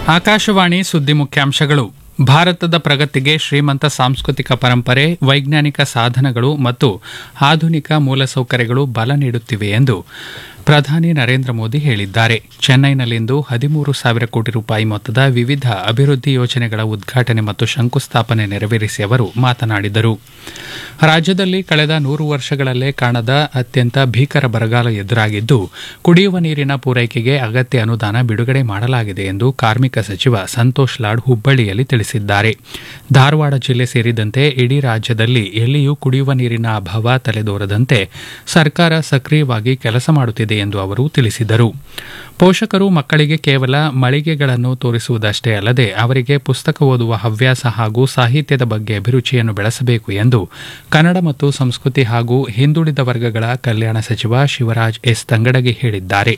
ಆಕಾಶವಾಣಿ ಸುದ್ದಿ ಮುಖ್ಯಾಂಶಗಳು ಭಾರತದ ಪ್ರಗತಿಗೆ ಶ್ರೀಮಂತ ಸಾಂಸ್ಕೃತಿಕ ಪರಂಪರೆ ವೈಜ್ಞಾನಿಕ ಸಾಧನಗಳು ಮತ್ತು ಆಧುನಿಕ ಮೂಲಸೌಕರ್ಯಗಳು ಬಲ ನೀಡುತ್ತಿವೆ ಎಂದು ಪ್ರಧಾನಿ ನರೇಂದ್ರ ಮೋದಿ ಹೇಳಿದ್ದಾರೆ ಚೆನ್ನೈನಲ್ಲಿಂದು ಹದಿಮೂರು ಸಾವಿರ ಕೋಟಿ ರೂಪಾಯಿ ಮೊತ್ತದ ವಿವಿಧ ಅಭಿವೃದ್ಧಿ ಯೋಜನೆಗಳ ಉದ್ಘಾಟನೆ ಮತ್ತು ಶಂಕುಸ್ಥಾಪನೆ ನೆರವೇರಿಸಿ ಅವರು ಮಾತನಾಡಿದರು ರಾಜ್ಯದಲ್ಲಿ ಕಳೆದ ನೂರು ವರ್ಷಗಳಲ್ಲೇ ಕಾಣದ ಅತ್ಯಂತ ಭೀಕರ ಬರಗಾಲ ಎದುರಾಗಿದ್ದು ಕುಡಿಯುವ ನೀರಿನ ಪೂರೈಕೆಗೆ ಅಗತ್ಯ ಅನುದಾನ ಬಿಡುಗಡೆ ಮಾಡಲಾಗಿದೆ ಎಂದು ಕಾರ್ಮಿಕ ಸಚಿವ ಸಂತೋಷ್ ಲಾಡ್ ಹುಬ್ಬಳ್ಳಿಯಲ್ಲಿ ತಿಳಿಸಿದ್ದಾರೆ ಧಾರವಾಡ ಜಿಲ್ಲೆ ಸೇರಿದಂತೆ ಇಡೀ ರಾಜ್ಯದಲ್ಲಿ ಎಲ್ಲಿಯೂ ಕುಡಿಯುವ ನೀರಿನ ಅಭಾವ ತಲೆದೋರದಂತೆ ಸರ್ಕಾರ ಸಕ್ರಿಯವಾಗಿ ಕೆಲಸ ಮಾಡುತ್ತಿದೆ ಎಂದು ಅವರು ತಿಳಿಸಿದರು ಪೋಷಕರು ಮಕ್ಕಳಿಗೆ ಕೇವಲ ಮಳಿಗೆಗಳನ್ನು ತೋರಿಸುವುದಷ್ಟೇ ಅಲ್ಲದೆ ಅವರಿಗೆ ಪುಸ್ತಕ ಓದುವ ಹವ್ಯಾಸ ಹಾಗೂ ಸಾಹಿತ್ಯದ ಬಗ್ಗೆ ಅಭಿರುಚಿಯನ್ನು ಬೆಳೆಸಬೇಕು ಎಂದು ಕನ್ನಡ ಮತ್ತು ಸಂಸ್ಕೃತಿ ಹಾಗೂ ಹಿಂದುಳಿದ ವರ್ಗಗಳ ಕಲ್ಯಾಣ ಸಚಿವ ಶಿವರಾಜ್ ಎಸ್ ತಂಗಡಗಿ ಹೇಳಿದ್ದಾರೆ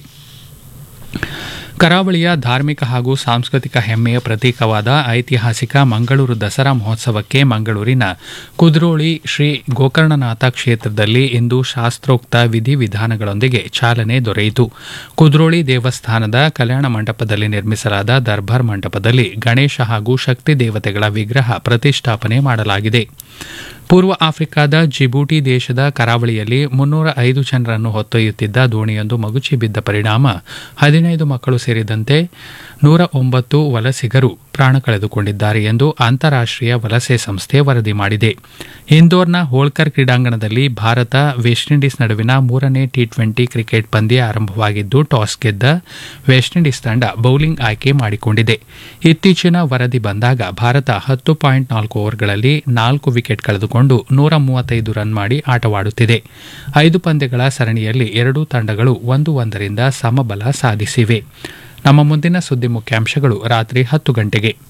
ಕರಾವಳಿಯ ಧಾರ್ಮಿಕ ಹಾಗೂ ಸಾಂಸ್ಕೃತಿಕ ಹೆಮ್ಮೆಯ ಪ್ರತೀಕವಾದ ಐತಿಹಾಸಿಕ ಮಂಗಳೂರು ದಸರಾ ಮಹೋತ್ಸವಕ್ಕೆ ಮಂಗಳೂರಿನ ಕುದ್ರೋಳಿ ಶ್ರೀ ಗೋಕರ್ಣನಾಥ ಕ್ಷೇತ್ರದಲ್ಲಿ ಇಂದು ಶಾಸ್ತ್ರೋಕ್ತ ವಿಧಿವಿಧಾನಗಳೊಂದಿಗೆ ಚಾಲನೆ ದೊರೆಯಿತು ಕುದ್ರೋಳಿ ದೇವಸ್ಥಾನದ ಕಲ್ಯಾಣ ಮಂಟಪದಲ್ಲಿ ನಿರ್ಮಿಸಲಾದ ದರ್ಬಾರ್ ಮಂಟಪದಲ್ಲಿ ಗಣೇಶ ಹಾಗೂ ಶಕ್ತಿ ದೇವತೆಗಳ ವಿಗ್ರಹ ಪ್ರತಿಷ್ಠಾಪನೆ ಮಾಡಲಾಗಿದೆ ಪೂರ್ವ ಆಫ್ರಿಕಾದ ಜಿಬೂಟಿ ದೇಶದ ಕರಾವಳಿಯಲ್ಲಿ ಮುನ್ನೂರ ಐದು ಜನರನ್ನು ಹೊತ್ತೊಯ್ಯುತ್ತಿದ್ದ ದೋಣಿಯೊಂದು ಮಗುಚಿ ಬಿದ್ದ ಪರಿಣಾಮ ಹದಿನೈದು ಮಕ್ಕಳು ಸೇರಿದಂತೆ ನೂರ ಒಂಬತ್ತು ವಲಸಿಗರು ಪ್ರಾಣ ಕಳೆದುಕೊಂಡಿದ್ದಾರೆ ಎಂದು ಅಂತಾರಾಷ್ಟೀಯ ವಲಸೆ ಸಂಸ್ಥೆ ವರದಿ ಮಾಡಿದೆ ಇಂದೋರ್ನ ಹೋಳ್ಕರ್ ಕ್ರೀಡಾಂಗಣದಲ್ಲಿ ಭಾರತ ವೆಸ್ಟ್ ಇಂಡೀಸ್ ನಡುವಿನ ಮೂರನೇ ಟಿ ಟ್ವೆಂಟಿ ಕ್ರಿಕೆಟ್ ಪಂದ್ಯ ಆರಂಭವಾಗಿದ್ದು ಟಾಸ್ ಗೆದ್ದ ವೆಸ್ಟ್ ಇಂಡೀಸ್ ತಂಡ ಬೌಲಿಂಗ್ ಆಯ್ಕೆ ಮಾಡಿಕೊಂಡಿದೆ ಇತ್ತೀಚಿನ ವರದಿ ಬಂದಾಗ ಭಾರತ ಹತ್ತು ಪಾಯಿಂಟ್ ನಾಲ್ಕು ಓವರ್ಗಳಲ್ಲಿ ನಾಲ್ಕು ವಿಕೆಟ್ ಕಳೆದುಕೊಂಡು ನೂರ ಮೂವತ್ತೈದು ರನ್ ಮಾಡಿ ಆಟವಾಡುತ್ತಿದೆ ಐದು ಪಂದ್ಯಗಳ ಸರಣಿಯಲ್ಲಿ ಎರಡೂ ತಂಡಗಳು ಒಂದು ಒಂದರಿಂದ ಸಮಬಲ ಸಾಧಿಸಿವೆ ನಮ್ಮ ಮುಂದಿನ ಸುದ್ದಿ ಮುಖ್ಯಾಂಶಗಳು ರಾತ್ರಿ ಹತ್ತು ಗಂಟೆಗೆ